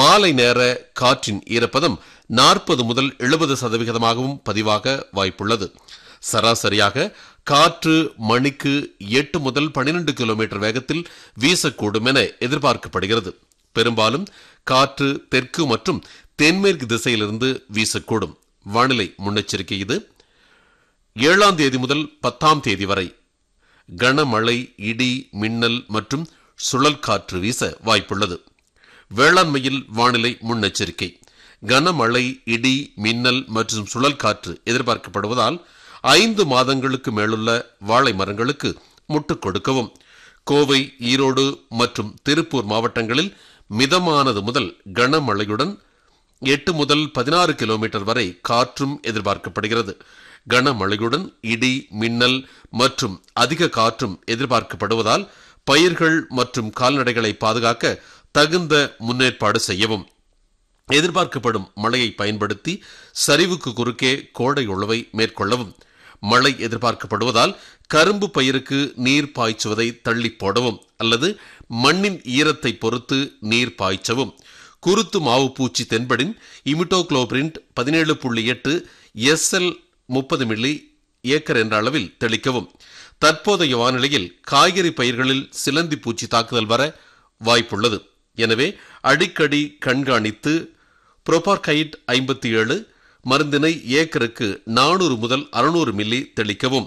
மாலை நேர காற்றின் ஈரப்பதம் நாற்பது முதல் எழுபது சதவிகிதமாகவும் பதிவாக வாய்ப்புள்ளது சராசரியாக காற்று மணிக்கு எட்டு முதல் பனிரெண்டு கிலோமீட்டர் வேகத்தில் வீசக்கூடும் என எதிர்பார்க்கப்படுகிறது பெரும்பாலும் காற்று தெற்கு மற்றும் தென்மேற்கு திசையிலிருந்து வீசக்கூடும் வானிலை முன்னெச்சரிக்கை இது ஏழாம் தேதி முதல் பத்தாம் தேதி வரை கனமழை இடி மின்னல் மற்றும் சுழல் காற்று வீச வாய்ப்புள்ளது வேளாண்மையில் வானிலை முன்னெச்சரிக்கை கனமழை இடி மின்னல் மற்றும் சுழல் காற்று எதிர்பார்க்கப்படுவதால் ஐந்து மாதங்களுக்கு மேலுள்ள வாழை மரங்களுக்கு முட்டுக் கொடுக்கவும் கோவை ஈரோடு மற்றும் திருப்பூர் மாவட்டங்களில் மிதமானது முதல் கனமழையுடன் எட்டு முதல் பதினாறு கிலோமீட்டர் வரை காற்றும் எதிர்பார்க்கப்படுகிறது கனமழையுடன் இடி மின்னல் மற்றும் அதிக காற்றும் எதிர்பார்க்கப்படுவதால் பயிர்கள் மற்றும் கால்நடைகளை பாதுகாக்க தகுந்த முன்னேற்பாடு செய்யவும் எதிர்பார்க்கப்படும் மழையை பயன்படுத்தி சரிவுக்கு குறுக்கே கோடை உழவை மேற்கொள்ளவும் மழை எதிர்பார்க்கப்படுவதால் கரும்பு பயிருக்கு நீர் பாய்ச்சுவதை தள்ளி போடவும் அல்லது மண்ணின் ஈரத்தை பொறுத்து நீர் பாய்ச்சவும் குருத்து மாவு பூச்சி தென்படின் இமிட்டோக்ளோபிரிண்ட் பதினேழு புள்ளி எட்டு எஸ்எல் முப்பது மில்லி ஏக்கர் என்ற அளவில் தெளிக்கவும் தற்போதைய வானிலையில் காய்கறி பயிர்களில் சிலந்தி பூச்சி தாக்குதல் வர வாய்ப்புள்ளது எனவே அடிக்கடி கண்காணித்து புரோபார்கைட் ஐம்பத்தி ஏழு மருந்தினை ஏக்கருக்கு நானூறு முதல் அறுநூறு மில்லி தெளிக்கவும்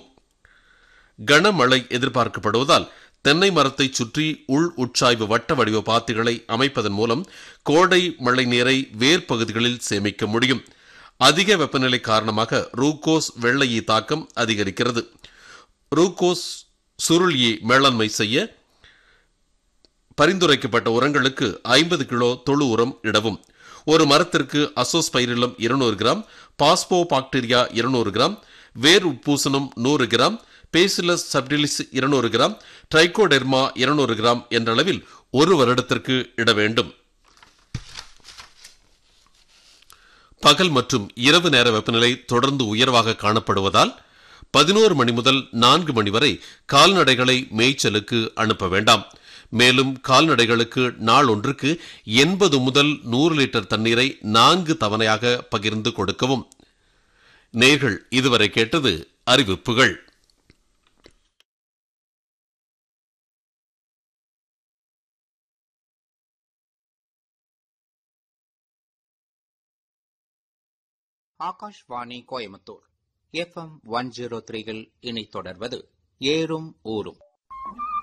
கனமழை எதிர்பார்க்கப்படுவதால் தென்னை மரத்தை சுற்றி உள் உட்சாய்வு வட்ட வடிவ பாத்திகளை அமைப்பதன் மூலம் கோடை மழை நீரை வேர் பகுதிகளில் சேமிக்க முடியும் அதிக வெப்பநிலை காரணமாக ரூகோஸ் வெள்ளை ஈ தாக்கம் அதிகரிக்கிறது ரூகோஸ் சுருள் ஈ மேலாண்மை செய்ய பரிந்துரைக்கப்பட்ட உரங்களுக்கு ஐம்பது கிலோ தொழு உரம் இடவும் ஒரு மரத்திற்கு அசோஸ்பைரிலம் இருநூறு கிராம் பாஸ்போ பாக்டீரியா இருநூறு கிராம் வேர் உட்பூசணம் நூறு கிராம் பேசிலஸ் சப்டிலிஸ் இருநூறு கிராம் ட்ரைகோடெர்மா இருநூறு கிராம் என்ற அளவில் ஒரு வருடத்திற்கு இட வேண்டும் பகல் மற்றும் இரவு நேர வெப்பநிலை தொடர்ந்து உயர்வாக காணப்படுவதால் பதினோரு மணி முதல் நான்கு மணி வரை கால்நடைகளை மேய்ச்சலுக்கு அனுப்ப வேண்டாம் மேலும் கால்நடைகளுக்கு நாள் ஒன்றுக்கு எண்பது முதல் நூறு லிட்டர் தண்ணீரை நான்கு தவணையாக பகிர்ந்து கொடுக்கவும் நேர்கள் இதுவரை கேட்டது அறிவிப்புகள் Akashvani Coimbatore FM one zero த்ரீயில் இனி தொடர்வது ஏறும் ஊரும்